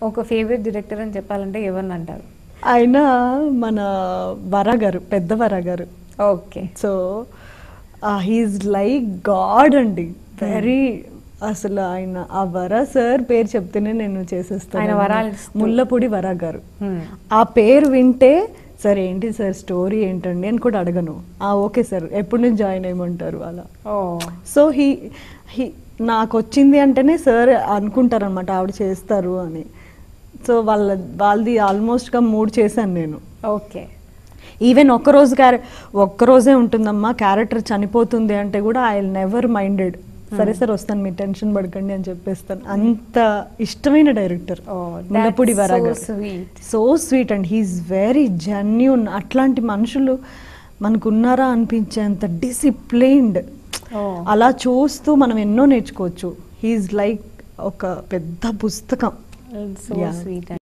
ఒక favourite director అని చెప్పాలంటే ఎవరిని అంటారు ఆయన మన వర గారు పెద్ద వర గారు okay so he's like God అండి వెరీ అసలు ఆయన ఆ వర సార్ పేరు చెప్తేనే నేను చేసేస్తాను ఆయన వరాలు ఇస్తూ- ముల్లపూడి వర గారు Hmm. ఆ పేరు వింటే సార్ ఏంటి సార్ స్టోరీ ఏంటండి అని కూడా అడగను ఆ ఓకే సార్ ఎప్పుడు నుంచి జాయిన్ అయ్యమంటారు అలా ఓ సో హీ హీ నాకు వచ్చింది అంటేనే సార్ అనుకుంటారనమాట ఆవిడ చేస్తారు అని సో వాళ్ళ వాళ్ళది ఆల్మోస్ట్గా మూడు చేశాను నేను ఓకే ఈవెన్ ఒక్కరోజు క్యారె ఒక్కరోజే ఉంటుందమ్మా క్యారెక్టర్ చనిపోతుంది అంటే కూడా ఐ నెవర్ మైండెడ్ సరే సార్ వస్తాను మీరు టెన్షన్ పడకండి అని చెప్పేస్తాను అంత ఇష్టమైన డైరెక్టర్ Oh, ముల్లపూడి that's వరాగ so sweet. So sweet and he's very genuine అట్లాంటి మనుషులు మనకు ఉన్నారా అనిపించేంత డిసిప్లైన్డ్ Oh. అలా చూస్తూ మనం ఎన్నో నేర్చుకోవచ్చు హీఈస్ లైక్ ఒక పెద్ద పుస్తకం సో Yeah. స్వీట్